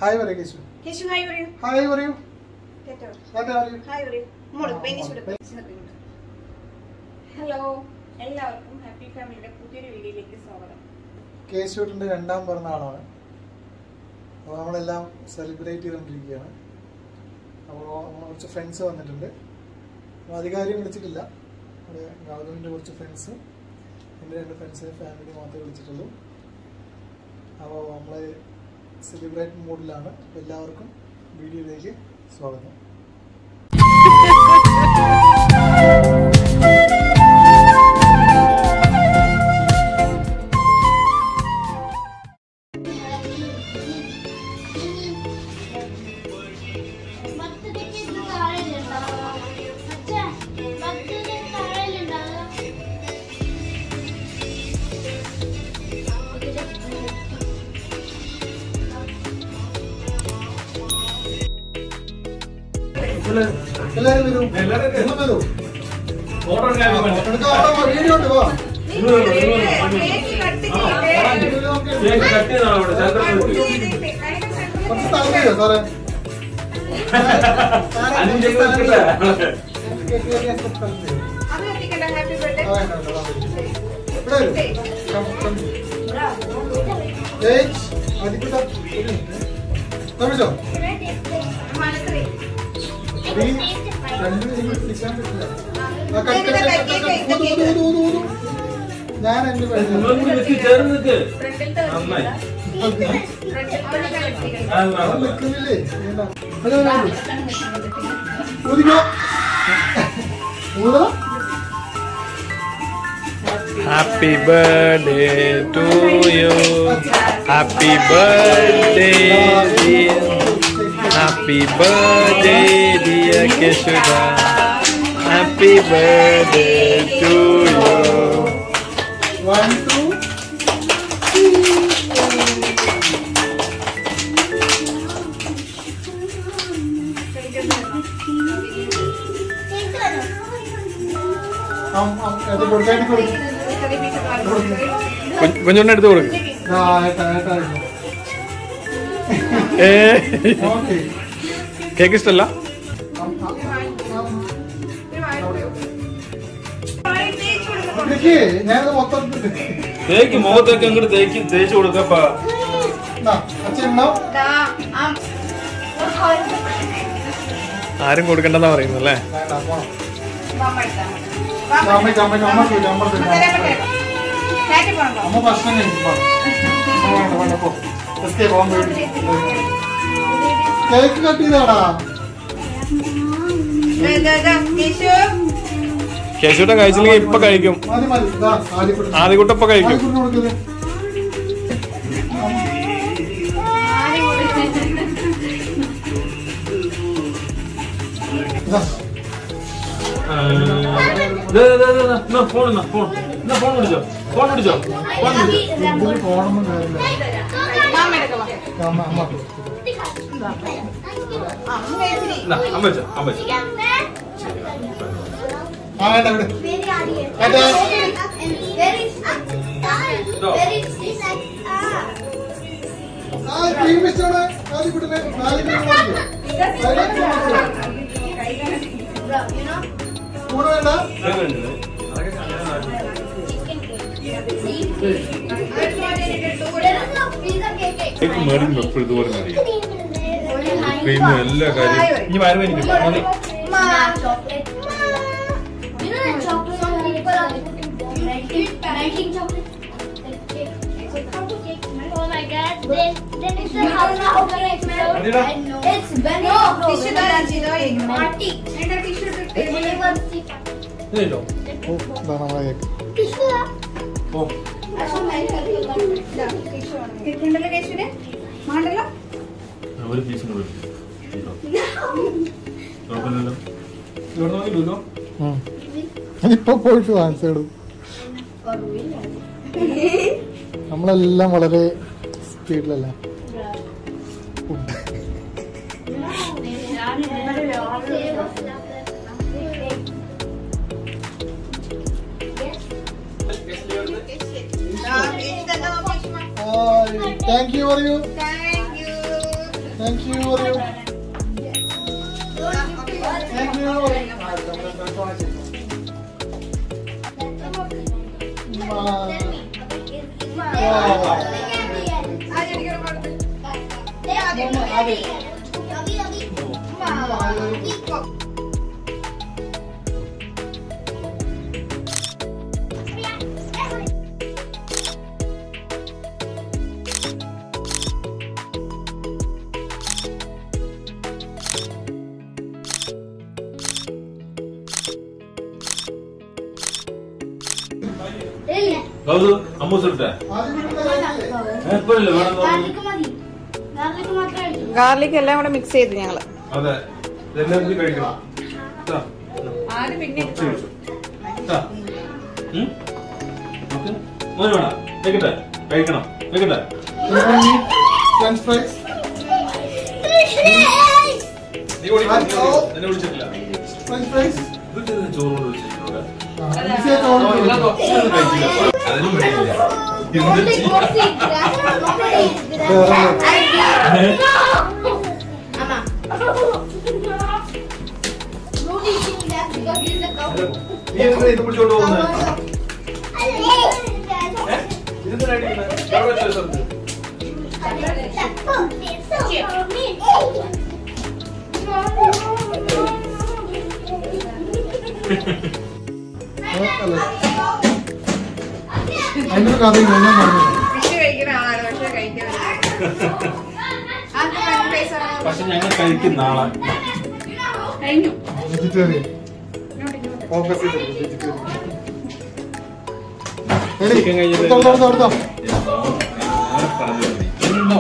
Hi പറയൂ Keshu Keshu hi പറയൂ hi പറയൂ കേട്ടോ ടാറ്റാ പറയൂ ഹായ് പറയൂ മോള് ആ, ബെന്നിച്ചോട് ആ, ഹലോ എല്ലാവർക്കും ഹാപ്പി ഫാമിലിയുടെ പുതിയൊരു വീഡിയോയിലേക്ക് സ്വാഗതം കേശുവിന്റെ രണ്ടാം പിറന്നാളാണ് അപ്പോൾ നമ്മളെല്ലാം സെലിബ്രേറ്റ് ചെയ്തുകൊണ്ടിരിക്കുകയാണ് അപ്പോൾ നമ്മൾ കുറച്ച് ഫ്രണ്ട്സ് വന്നിട്ടുണ്ട് അപ്പോൾ അധികാരം വിളിച്ചിട്ടില്ല നമ്മുടെ ഗൗതമിൻ്റെ കുറച്ച് ഫ്രണ്ട്സ് എൻ്റെ രണ്ട് ഫ്രണ്ട്സ് ഫാമിലി മാത്രമേ വിളിച്ചിട്ടുള്ളൂ അപ്പോൾ നമ്മൾ സെലിബ്രേറ്റ് മൂഡിലാണ് അപ്പോൾ എല്ലാവർക്കും വീഡിയോയിലേക്ക് സ്വാഗതം എല്ലാവരും വരൂ എന്നും വരൂ എടുക്കാം, അവിടെ വീഡിയോ ഉണ്ട് പോ കേക്ക് കട്ട് കുറച്ച് സ്ഥലം തരുമോ സാറേ അത് കത്തിക്കണ്ട ഹാപ്പി ബർത്ത്ഡേ ഇവിടെ വരൂ. Come, come. ഏയ്, ആദിക്കുട്ട, ഒരു minute. തമിഴോ? ഈ രണ്ട് നിങ്ങൾ പിടിക്കാൻ പറ്റില്ല. ആ, cut, cut, cut, cut, cut. ഊതു, ഊതു, ഊതു, ഊതു, ഊതു. ഞാൻ എന്റെ നന്നായി നിൽക്കുന്നില്ലേ വേണ്ട. അതെ, അതെ, അതെ. ഊതിക്കോ ഊതോ Happy birthday to you. Happy birthday, dear. Happy birthday, dear Keshuda. Happy birthday to you. One two അത് കൊടുക്കാണ്ടി കൊടുക്കും കുഞ്ഞുണ്ണ എടുത്ത് കൊടുക്കും ആ ഏട്ടാ ഏട്ടാ ഏ ഓക്കെ കേക്ക് ഇഷ്ടല്ല ഇതൊക്കെ ഞാനത് മൊത്തം തേക്ക് മുഖത്തേക്ക് അങ്ങോട്ട് തേക്ക് തേച്ച് കൊടുക്കപ്പാ അച്ഛനോ ആരും കൊടുക്കണ്ടെന്നാ പറയുന്നത് അല്ലേ വേണ്ട പോണം അമ്മയ്ക്ക് അമ്മയ്ക്ക് അമ്മ ചോദിച്ചു അമ്മ ചോദിച്ചു അമ്മ ഭക്ഷണം കഴിക്കും പോ. അമ്മ വേണ്ട വേണ്ട പോ എസ്കേ പോകാൻ വേണ്ടി കേക്ക് കട്ട് ചെയ്താടാ കേശുട്ടൻ കഴിച്ചില്ലെങ്കിൽ ഇപ്പൊ കഴിക്കും മതി മതി ഇതാ ആദ്യപ്പെട്ട ആദ്യക്കുട്ട ഇപ്പൊ കഴിക്കും കൊടുക്കുന്നത് ഇതാ ഫോൺ എന്നാ ഫോൺ എന്നാ ഫോൺ പിടിച്ചോ ഫോൺ പിടിച്ചോ ഫോൺ പിടിച്ചോ ഇതിൽ പോകണമെന്ന് കാര്യമില്ല അമ്മ അമ്മ എന്നാ അമ്മ വെച്ചോ അമ്മ വെച്ചോ ആ വേണ്ട ഇവിടെ ആ ക്രീം വെച്ചോടെ ആദ്യക്കുട്ടനെ നാല് ക്രീം കൂടെ വേണ്ട കേക്ക് മേടിക്കുമ്പോ എപ്പോഴും ഇതുപോലെ മേടിക്കും ക്രീമും എല്ലാ കാര്യവും ഇനി വരവ് എനിക്ക് മതി Oh my god, then, then it's the house of Adira. It's Benny Marty. University. ഇതല്ലോ ഓ ഇതാ നമ്മളെ കേക്ക് Tissue. ഓ മാണ്ടല്ലോ ഒരു പീസും കൂടെ കുഴപ്പമില്ലല്ലോ ഇവിടെ നോക്കില്ലോ ഇപ്പൊ പോയിട്ട് വാങ്ങിച്ചിടും നമ്മളെല്ലാം വളരെ സ്പീഡിലല്ല ഫുഡ് താങ്ക് യു പറയൂ താങ്ക് യു പറയൂ താങ്ക് യു പറയൂ ആ, നമ്മുടെ ബ്രെഡ് ചെയ്തു അത് അമ്മൂസ് ഇട്ടേ ആദ്യം വീട്ടിൽ കഴിച്ചില്ലേ? എപ്പോഴല്ലേ വേണം ഗാർലിക് എല്ലാം കൂടെ മിക്സ് ചെയ്ത് ഞങ്ങള് അതെ ഇതെല്ലാം കൂടി കഴിക്കണം ഇതാ, ആദ്യം പിന്നെ കുറച്ച് കഴിച്ചു. ഇതാ. ഉം? നോക്ക്. മോന് വേണം വെക്കട്ടെ കഴിക്കണം വെക്കട്ടെ ഫ്രഞ്ച് ഫ്രൈസ് നീ വിളിച്ചിട്ടില്ല എന്നെ വിളിച്ചിട്ടില്ല ഫ്രഞ്ച് ഫ്രൈസ് വീട്ടിൽ നിന്ന് ചോറ് കൊണ്ട് വെച്ചിട്ടുണ്ട് അതിനും വേണ്ടിയില്ല എന്ത് ചെയ്യാ? നീ എന്തിനാ ഇത് പിടിച്ചോണ്ട് പോകുന്നത് ഇതെന്തിനാ അടിക്കുന്നത്? എവിടെ വെച്ചാ സ്ഥലത്ത്? അതിന്റെ കഥ ഞാൻ പറഞ്ഞു ഫിഷ് കഴിക്കുന്ന ആളാണ് പക്ഷെ കഴിക്കാൻ പക്ഷെ ഞങ്ങൾ കഴിക്കും നാളെ കഴിഞ്ഞു വെജിറ്റേറിയൻ ഇങ്ങോട്ട് ഇങ്ങോട്ട് ഫോക്കസ് ചെയ്ത് വെജിറ്റേറിയൻ ചിക്കൻ കഴിഞ്ഞിട്ട് എടുത്തോ എടുത്തോ എടുത്തോ ഞാൻ പറഞ്ഞു മതി. ഉണ്ടോ?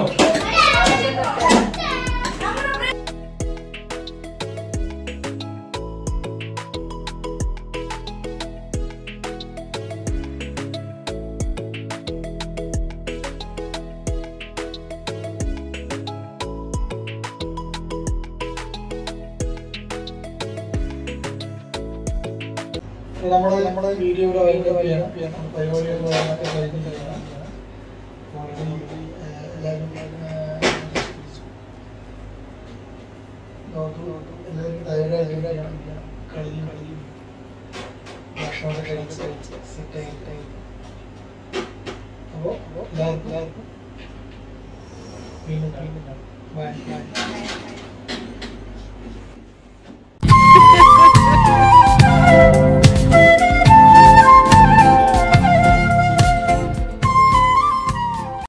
നമ്മള് നമ്മുടെ വീഡിയോയുടെ പരിപാടിയാണ് പരിപാടികളൊക്കെ കഴിഞ്ഞിട്ടാണ് എല്ലാവരും എല്ലാവരും ടയർഡായിരിക്കണം കളിയും കളിയും ഭക്ഷണമൊക്കെ കഴിച്ച് സെറ്റായിട്ട് അപ്പോൾ എല്ലാവർക്കും എല്ലാവർക്കും വീണ്ടും വീണ്ടും ബൈ ബൈ